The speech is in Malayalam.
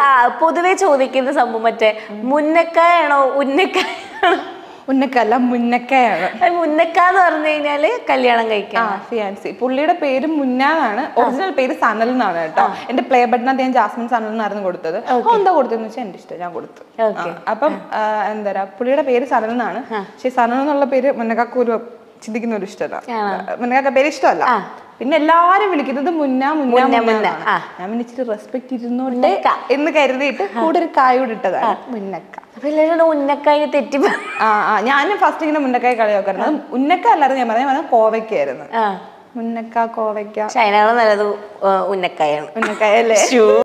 ആ പൊതുവെ ചോദിക്കുന്ന സംഭവം മറ്റേ മുന്നക്കായാണോ ഉന്നക്കായാണോ ഉന്നക്കല്ല മുന്നക്കയാണ് അത് മുന്നക്ക എന്ന് പറഞ്ഞു കഴിഞ്ഞാല് കല്യാണം ആ കഴിക്കാം ഫിയാൻസി പുള്ളിയുടെ പേര് മുന്നാന്നാണ് ഒറിജിനൽ പേര് സനൽ എന്നാണ് കേട്ടോ എന്റെ പ്ലേ ബട്ടനകത്ത് ഞാൻ ജാസ്മിൻ സനൽ എന്നായിരുന്നു കൊടുത്തത് അപ്പൊ എന്താ കൊടുത്തതെന്ന് വെച്ചാൽ എന്റെ ഇഷ്ടം ഞാൻ കൊടുത്തു Okay. ആ, അപ്പം ആ, എന്താ പറയാ പുള്ളിയുടെ പേര് സനൽ എന്നാണ് പക്ഷെ സനൽ എന്നുള്ള പേര് മുന്നക്കാക്ക് ഒരു ചിന്തിക്കുന്ന ഒരു ഇഷ്ടമല്ല മുന്നക്കാക്ക പേര് ഇഷ്ടമല്ല പിന്നെ എല്ലാരും വിളിക്കുന്നത് മുന്ന മുന്ന മുന്ന, മുന്ന മുന്ന. എന്നാണ്. ആ. ഞാൻ പിന്നെ ഇച്ചിരി റെസ്പെക്ട് ഇരുന്നോട്ടെ മുന്നക്ക. എന്ന് കരുതിയിട്ട് കൂടെ ഒരു കായോട് ഇട്ടതാണ് മുന്നക്ക അപ്പൊ എല്ലാവരും ഉന്നക്കായി തെറ്റി പ- ആ ആ ഞാൻ ഫസ്റ്റ് ഇങ്ങനെ മുന്നക്കായി കളി നോക്കായിരുന്നു അത് ഉന്നക്ക അല്ലായിരുന്നു ഞാൻ പറഞ്ഞത് ഞാൻ പറഞ്ഞത് കോവയ്ക്കായിരുന്നു ആ മുന്നക്ക കോവയ്ക്ക പക്ഷെ അതിനാണ് നല്ലത് ഉ- ഉന്നക്കായാണ് മുന്നക്കായ അല്ലേ